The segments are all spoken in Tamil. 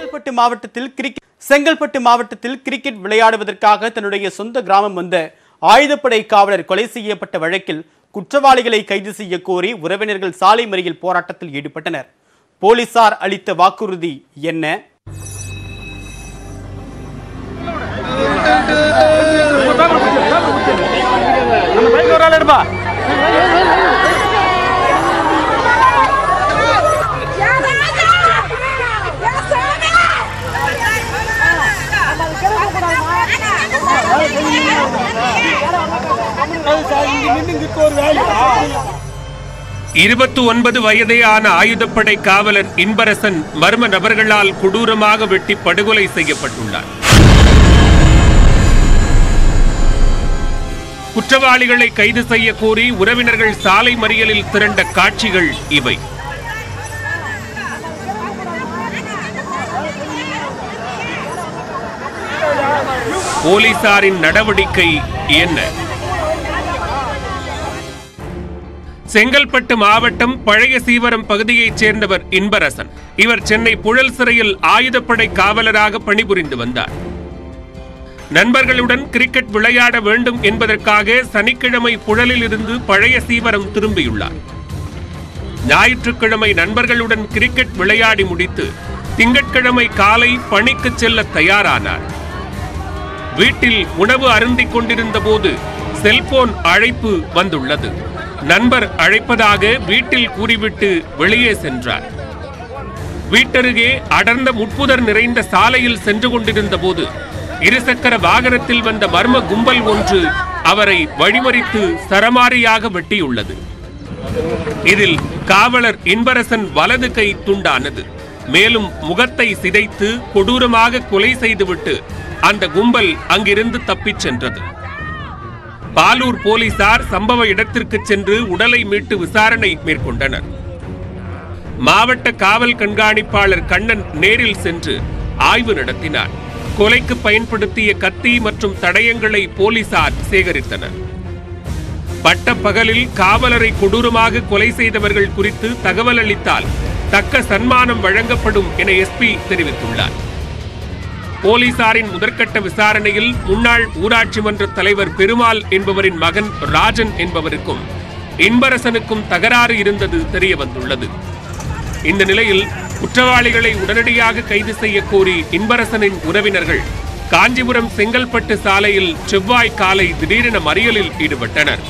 செங்கல்பட்டு மாவட்டத்தில் கிரிக்கெட் செங்கல்பட்டு மாவட்டத்தில் கிரிக்கெட் விளையாடுவதற்காக தன்னுடைய சொந்த கிராமம் வந்த ஆயுதப்படை காவலர் கொலை செய்யப்பட்ட வழக்கில் குற்றவாளிகளை கைது செய்ய கோரி உறவினர்கள் சாலை மறியல் போராட்டத்தில் ஈடுபட்டனர் போலீசார் அளித்த வாக்குறுதி என்ன يا راجع يا இருபத்தி ஒன்பது வயதே ஆன ஆயுதப்படை காவலர் இன்பரசன் மர்ம நபர்களால் கொடூரமாக வெட்டி படுகொலை செய்யப்பட்டுள்ளார் குற்றவாளிகளை கைது செய்ய கோரி உறவினர்கள் சாலை மறியலில் திரண்ட காட்சிகள் இவை போலீசாரின் நடவடிக்கை என்ன செங்கல்பட்டு மாவட்டம் பழைய சீவரம் பகுதியைச் சேர்ந்தவர் இன்பரசன் இவர் சென்னை புழல் சிறையில் ஆயுதப்படை காவலராக பணிபுரிந்து வந்தார் நண்பர்களுடன் கிரிக்கெட் விளையாட வேண்டும் என்பதற்காக சனிக்கிழமை புழலில் இருந்து பழைய சீவரம் திரும்பியுள்ளார் ஞாயிற்றுக்கிழமை நண்பர்களுடன் கிரிக்கெட் விளையாடி முடித்து திங்கட்கிழமை காலை பணிக்கு செல்ல தயாரானார் வீட்டில் உணவு அருந்திக் கொண்டிருந்த போது செல்போன் அழைப்பு வந்துள்ளது நண்பர் அழைப்பதாக வீட்டில் கூறிவிட்டு வெளியே சென்றார் வீட்டருகே அடர்ந்த முட்புதர் நிறைந்த சாலையில் சென்று கொண்டிருந்த போது இருசக்கர வாகனத்தில் வந்த மர்ம கும்பல் ஒன்று அவரை வழிமறித்து சரமாரியாக வெட்டியுள்ளது இதில் காவலர் இன்பரசன் வலது கை துண்டானது மேலும் முகத்தை சிதைத்து கொடூரமாக கொலை செய்துவிட்டு அந்த கும்பல் அங்கிருந்து தப்பிச் சென்றது பாலூர் போலீசார் சம்பவ இடத்திற்கு சென்று உடலை மீட்டு விசாரணை மேற்கொண்டனர் மாவட்ட காவல் கண்காணிப்பாளர் கண்ணன் நேரில் சென்று ஆய்வு நடத்தினார் கொலைக்கு பயன்படுத்திய கத்தி மற்றும் தடயங்களை போலீசார் சேகரித்தனர் பட்ட பகலில் காவலரை கொடூரமாக கொலை செய்தவர்கள் குறித்து தகவல் அளித்தால் தக்க சன்மானம் வழங்கப்படும் என எஸ்பி தெரிவித்துள்ளார் போலீசாரின் முதற்கட்ட விசாரணையில் முன்னாள் ஊராட்சி மன்ற தலைவர் பெருமாள் என்பவரின் மகன் ராஜன் என்பவருக்கும் இன்பரசனுக்கும் தகராறு இருந்தது தெரிய வந்துள்ளது இந்த நிலையில் குற்றவாளிகளை உடனடியாக கைது செய்ய கோரி இன்பரசனின் உறவினர்கள் காஞ்சிபுரம் செங்கல்பட்டு சாலையில் செவ்வாய் காலை திடீரென மறியலில் ஈடுபட்டனர்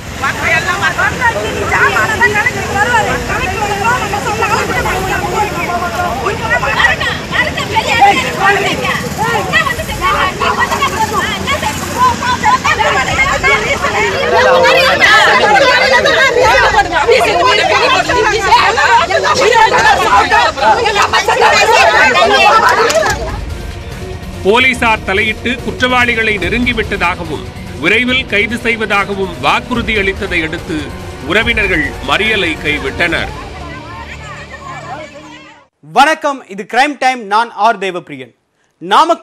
போலீசார் தலையிட்டு குற்றவாளிகளை நெருங்கிவிட்டதாகவும் விரைவில் கைது செய்வதாகவும் வாக்குறுதி அளித்ததை அடுத்து உறவினர்கள் மறியலை கைவிட்டனர் வணக்கம் இது கிரைம் டைம் நான் ஆர் தேவப்பிரியன் நாமக்கல்